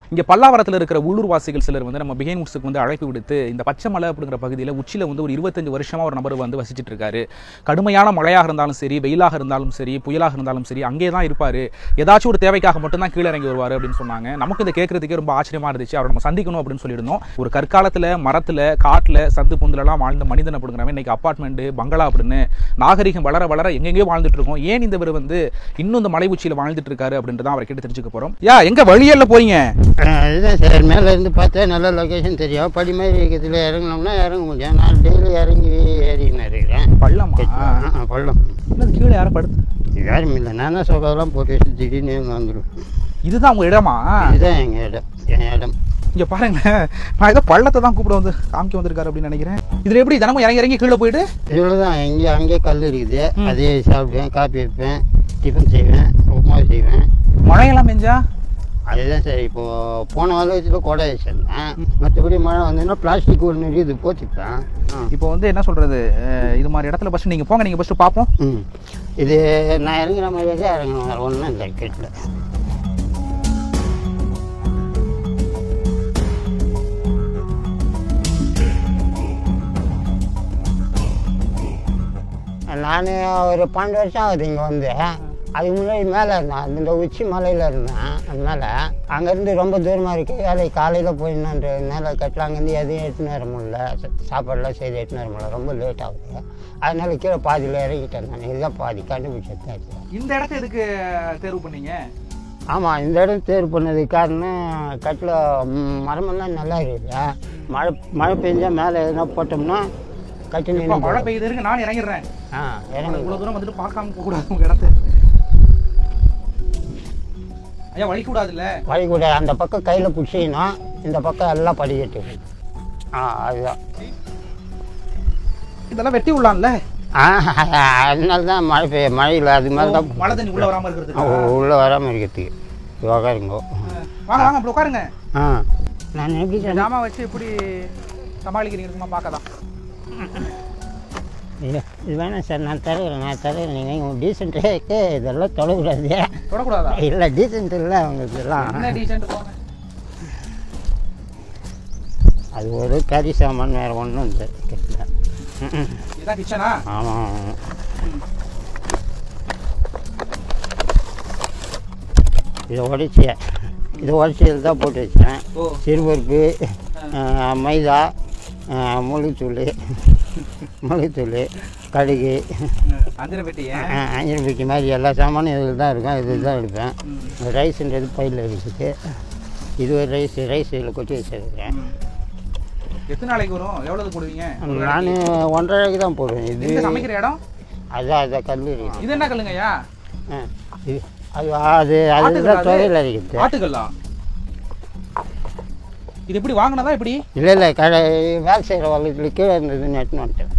இங்கே பல்லாவரத்தில் இருக்கிற உள்ளூர்வாசிகள் சிலர் வந்து நம்ம பிகைன் உட்ஸுக்கு வந்து அழைப்பு விடுத்து இந்த பச்சை மலை அப்படிங்கிற பகுதியில் உச்சியில் வந்து ஒரு இருபத்தஞ்சு வருஷமாக ஒரு நபர் வந்து வசிச்சிட்டு இருக்காரு கடுமையான மழையாக இருந்தாலும் சரி வெயிலாக இருந்தாலும் சரி புயலாக இருந்தாலும் சரி அங்கே தான் இருப்பார் ஏதாச்சும் ஒரு தேவைக்காக மட்டும்தான் கீழே இறங்கி வருவார் அப்படின்னு சொன்னாங்க நமக்கு இதை கேட்கறதுக்கே ரொம்ப ஆச்சரியமா இருந்துச்சு அவரை நம்ம சந்திக்கணும் அப்படின்னு சொல்லியிருந்தோம் ஒரு கற்காலத்தில் மரத்தில் காட்டில் சந்து பொந்துலலாம் வாழ்ந்த மனிதன் அப்படிங்கிறவன் இன்னைக்கு அப்பார்ட்மெண்ட் பங்களா அப்படின்னு நாகரிகம் வளர வளர எங்கெங்கேயோ வாழ்ந்துட்டு இருக்கோம் ஏன் இந்த இவர் வந்து இன்னும் இந்த மலை உச்சியில் வாழ்ந்துட்டு இருக்காரு அப்படின்றத அவரை கேட்டு தெரிஞ்சுக்க போறோம் யா எங்க வழியல்ல போறீங்க அதுதான் சார் மேலே இருந்து பார்த்தா நல்ல லொக்கேஷன் தெரியும் படி மாதிரி இருக்கிறதுல இறங்கினோம்னா இறங்க முடியும் நான் டெய்லி இறங்கி ஏறின்னு இருக்கிறேன் பள்ளமா ஆ, ஆ, பள்ளம் என்னது கீழே யாரும் படுத்து யாரும் இல்லை நான் தான் சொகலாம் போட்டு வச்சு திடீர்னு இங்கே வந்துடும் இதுதான் உங்க இடமா இதுதான் எங்கள் இடம் என் இடம் இங்க பாருங்க நான் ஏதோ பள்ளத்தை தான் கூப்பிட வந்து காமிக்க வந்திருக்காரு அப்படின்னு நினைக்கிறேன் இதுல எப்படி தினமும் இறங்கி இறங்கி கீழே போயிட்டு இதில் தான் எங்கே அங்கேயே கல் இருக்குது ம். அதே சாப்பிடுவேன் காப்பி வைப்பேன் டிஃபன் செய்வேன் உப்புமா செய்வேன் மழையெல்லாம் பெஞ்சா அதுதான் சார் இப்போது போன வருஷத்தில் கொடை வச்சிருந்தேன் மற்றபடி மழை வந்ததுன்னா பிளாஸ்டிக் ஒன்று இருக்குது போச்சுப்பேன் ஆ இப்போ வந்து என்ன சொல்றது அஹ், இது மாதிரி இடத்துல ஃபர்ஸ்ட் நீங்க போங்க நீங்க ஃபர்ஸ்ட் பார்ப்போம் ம் இது நான் இறங்குற மாதிரியே தான் இறங்கணும் வேறு ஒன்றும் இல்லை கேட்டில் நான் ஒரு பன்னெண்டு வருஷம் ஆகுது இங்கே வந்து அதுக்கு முன்னாடி மேலே இருந்தேன் இந்த உச்சி மலையில் இருந்தேன் அதனால அங்கேருந்து ரொம்ப தூரமாக இருக்குது வேலைக்கு காலையில் போயிடணுன்றதுனால கட்டில் அங்கேருந்து எதையும் எட்டுன்னு வர முடியல சா- சாப்பாடுலாம் செய்து எட்டுன்னு வர முடியல ரொம்ப லேட் ஆகுது அதனால கீழே பாதியில் இறங்கிட்டேன் நான் இதுதான் பாதி கண்டுபிடிச்சது இந்த இடத்த எதுக்கு தேர்வு பண்ணீங்க ஆமாம் இந்த இடம் தேர்வு பண்ணதுக்கு காரணம் கட்டில் மரமெல்லாம் நல்லா இருக்குது மழை மழை பெஞ்சா மேலே எதுனா போட்டோம்னா கட்டி இப்ப நின்று மழை பெய்யுது இருக்கு நான் இறங்கிடுறேன் ஆ இறங்கி இவ்வளவு தூரம் வந்துட்டு பார்க்காம போக கூடாது உங்க இடத்த ஐயா வழி கூடாதுல்ல வழி கூட அந்த பக்கம் கையில் பிடிச்சிக்கணும் இந்த பக்கம் எல்லாம் படிக்கட்டு ஆ அதுதான் இதெல்லாம் வெட்டி விடலாம்ல ஆ அதனால தான் மழை பெய்ய மழையில் அது மாதிரி தான் மழை தண்ணி உள்ள வராம இருக்கிறதுக்கு உள்ளே வராமல் இருக்கிறதுக்கு யோகா இருங்கோ வாங்க வாங்க அப்படி உட்காருங்க ஆ நான் எப்படி சொன்னேன் ஜாமா வச்சு எப்படி சமாளிக்கிறீங்க சும்மா பார்க்கதான் இது இது வேணாம் சார் நான் தருகிறேன் நான் தருகிறேன் நீங்கள் உங்கள் டீசென்ட்டு இதெல்லாம் தொடக்கூடாது தொடக்கூடாதா இல்லை டீசென்ட் இல்லை அவங்களுக்கு எல்லாம் என்ன டீசென்ட் போங்க அது ஒரு கறி சாமான் வேறு ஒன்றும் இல்லை கிட்ட இதான் கிச்சனா ஆமாம் இதை உடைச்சி இதை உடச்சி இதில் தான் போட்டு வச்சேன் ஓ சிறுபருப்பு ஆ, மைதா ஆ, முழுத்தூள் முழுத்தூள் கடுகு அஞ்சரை பெட்டிய ஆ, அஞ்சல் பிக்கி மாதிரி எல்லா சாமானும் இதில் தான் இருக்கும் இதில் தான் எடுப்பேன் ரைஸுன்றது பையில் இருக்குது இது ஒரு ரைஸ் ரைஸ் இதில் கொட்டி வச்சிருக்கிறேன் எத்தனை நாளைக்கு வரும் எவ்வளவு போடுவீங்க ஒரு நான் வேளைக்கு? ஒன்றரைக்கு தான் போடுவேன் இது எங்க சமைக்கிற இடம் அதான் அதான் கல் இருக்குது இது என்ன கல்லுங்கய்யா ஆ, இது அது அது அதுதான் ஆட்டுக்கல்லா அது? துவையில் இருக்குது ஆட்டுக்கல்லா இது எப்படி வாங்கினதா எப்படி இல்லை இல்லை கடை வேலை செய்கிற வளத்தில் கீழே இருந்ததுன்னு எடுத்துன்னு வந்துட்டேன்